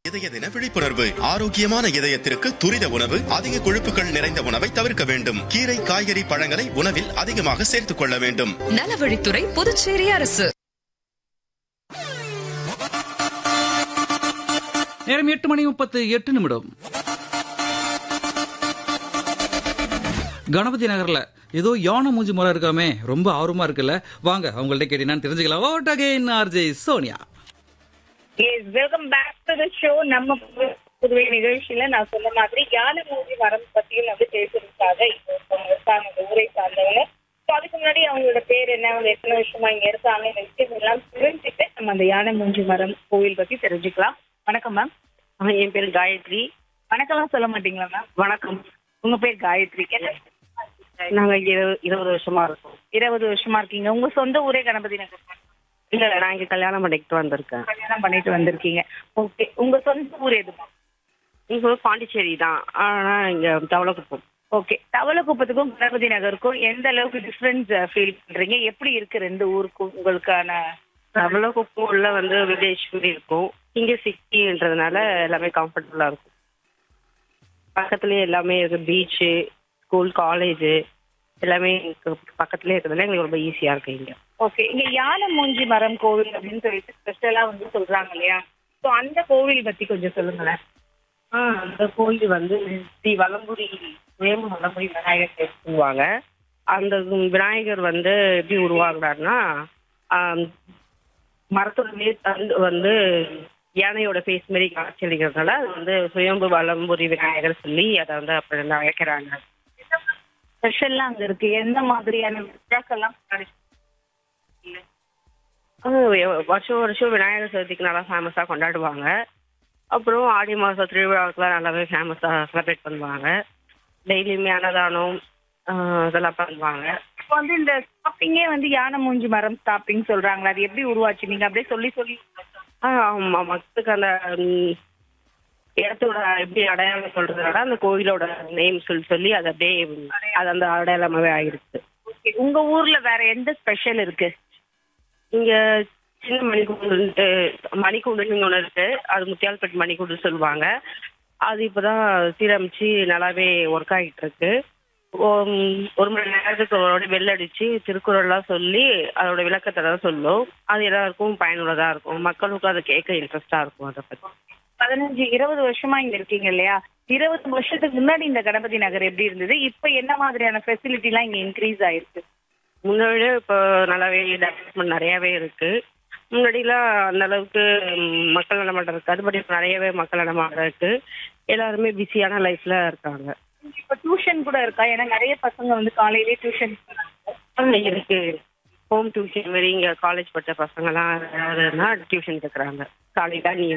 இதய தின விழிப்புணர்வு ஆரோக்கியமான இதயத்திற்கு துரித உணவு அதிக கொழுப்புகள் நிறைந்த உணவை தவிர்க்க வேண்டும் கீரை காய்கறி பழங்களை உணவில் அதிகமாக சேர்த்துக் கொள்ள வேண்டும் நலவழித்துறை புதுச்சேரி அரசு நேரம் எட்டு மணி முப்பத்து எட்டு நிமிடம் கணபதி நகர்ல ஏதோ யானை மூஞ்சி முறை இருக்காமே ரொம்ப ஆர்வமா இருக்குல்ல வாங்க அவங்கள்ட்ட கேட்டீங்கன்னா தெரிஞ்சுக்கலாம் ஓட் again RJ Sonia yes welcome back to the show நம்ம புது- புதுவை நிகழ்ச்சியில நான் சொன்ன மாதிரி யானை மூவி மரம் பத்தியும் வந்து பேசுறதுக்காக இப்போ ஒருத்தவங்க இருக்காங்க இந்த ஊரை சார்ந்தவங்க So, அதுக்கு முன்னாடி அவங்களோட பேர் என்ன அவங்க எத்தனை வருஷமா இங்க இருக்காங்க இந்த விஷயம் எல்லாம் தெரிஞ்சுட்டு நம்ம அந்த யானை மூஞ்சி மரம் கோவில் பத்தி தெரிஞ்சுக்கலாம் வணக்கம் மேம் ஆ, என் பேர் காயத்ரி வணக்கம்லாம் சொல்ல மாட்டீங்களா மேம் வணக்கம் உங்க பேர் காயத்ரி என்ன நாங்க இங்க இருபது- இருபது வருஷமா இருக்கோம் இருபது வருஷமா இருக்கீங்க உங்க சொந்த ஊரே கணபதி நகர் தான். இல்ல இல்ல, நான் இங்க கல்யாணம் பண்ணிக்கிட்டு வந்திருக்கேன் கல்யாணம் பண்ணிட்டு வந்திருக்கீங்க ஓகே உங்க சொந்த ஊர் எது மேம் இங்க வந்து பாண்டிச்சேரி தான் ஆனா இங்க தவளக்குப்பம் ஓகே தவளக்குப்பத்துக்கும் கணபதி நகருக்கும் எந்த அளவுக்கு டிஃபரன்ஸ் ஃபீல் பண்றீங்க எப்படி இருக்கு ரெண்டு ஊருக்கும் உங்களுக்கான தவளக்குப்பம் உள்ள வந்து வில்லேஜ் மாதிரி இருக்கும் இங்க சிட்டின்றதுனால எல்லாமே கம்ஃபர்டபுளா இருக்கும் பக்கத்துலயே எல்லாமே இருக்கு பீச்சு ஸ்கூல் காலேஜ் எல்லாமே இங்க பக்கத்துலயே இருக்கிறதுனால எங்களுக்கு ரொம்ப ஈஸியா இருக்கு இங்க ஓகே இங்க யானை மூஞ்சி மரம் கோவில் அப்படின்னு சொல்லிட்டு ஸ்பெஷலா வந்து சொல்றாங்க இல்லையா ஸோ அந்த கோவில் பத்தி கொஞ்சம் சொல்லுங்களேன் ஆ அந்த கோயில் வந்து ஸ்ரீ வலம்புரி வேம்பு வலம்புரி விநாயகர் சொல்லுவாங்க அந்த விநாயகர் வந்து எப்படி உருவாகுறாருன்னா ஆம், மரத்தோட மேல் தண்டு வந்து யானையோட ஃபேஸ் மாதிரி காட்சியளிக்கிறதுனால அது வந்து சுயம்பு வலம்புரி விநாயகர் சொல்லி அதை வந்து அப்படி வந்து அழைக்கிறாங்க ஸ்பெஷல்லாம் அங்க இருக்கு எந்த மாதிரியான விழாக்கள்லாம் கொண்டாடி- அது எ- வருஷம் வருஷம் விநாயகர் சதுர்த்திக்கு நல்லா ஃபேமஸாக கொண்டாடுவாங்க அப்புறம் ஆடி மாதம் திருவிழாவுக்குலாம் நல்லாவே ஃபேமஸாக செலிப்ரேட் பண்ணுவாங்க டெய்லியுமே அன்னதானம் ஆ, இதெல்லாம் பண்ணுவாங்க இப்போ வந்து இந்த ஸ்டாப்பிங்கே வந்து யானை மூஞ்சி மரம் ஸ்டாப்பிங் சொல்றாங்களா அது எப்படி உருவாச்சு நீங்க அப்படியே சொல்லி சொல்லி ஆ ஆமாம் மக்களுக்கு அந்த ம், இடத்தோட எப்படி அடையாளம் சொல்றதுனால அந்த கோயிலோட நேம் சொல்லி சொல்லி அது அப்படியே ம், அது அந்த அடையாளமாவே ஆகிருக்கு ஓகே உங்க ஊர்ல வேற எந்த ஸ்பெஷல் இருக்கு இங்க சின்ன மணிக்கூண்டுன்ட்டு மணிக்கூண்டுன்னு இங்க ஒன்று இருக்கு அது முத்தியால்பேட் மணிக்கூண்டு சொல்லுவாங்க அது இப்போதான் சீரமைச்சு நல்லாவே ஒர்க் ஆகிட்டு இருக்கு ஓ- ஒரு மணி நேரத்துக்கு ஒரு வாட்டி bell அடிச்சு திருக்குறள்லாம் சொல்லி அதோட விளக்கத்தை தான் சொல்லும் அது எல்லாருக்கும் பயனுள்ளதா இருக்கும் மக்களுக்கும் அதை கேட்க இன்ட்ரெஸ்டா இருக்கும் அதை பத்தி பதினஞ்சு இருபது வருஷமா இங்க இருக்கீங்க இல்லையா இருபது வருஷத்துக்கு முன்னாடி இந்த கணபதி நகர் எப்படி இருந்தது இப்ப என்ன மாதிரியான ஃபெசிலிட்டி எல்லாம் இங்க இன்க்ரீஸ் ஆயிருக்கு முன்னாடியே இப்போ நல்லாவே டெவலப்மெண்ட் நிறையவே இருக்கு முன்னாடிலாம் அந்த அளவுக்கு ம், மக்கள் நடமாட்டம் இருக்காது பட் இப்போ நிறையவே மக்கள் நடமாட்டம் இருக்கு எல்லாருமே பிஸியான லைஃப்ல இருக்காங்க இப்ப டியூஷன் கூட இருக்கா ஏன்னா நிறைய பசங்க வந்து காலையிலேயே டியூஷன் ஆ, இருக்கு ஹோம் டியூஷன் மாதிரி இங்க காலேஜ் படிச்ச பசங்கலாம் யாராவதுன்னா டியூஷன் இருக்கிறாங்க காலையில நீ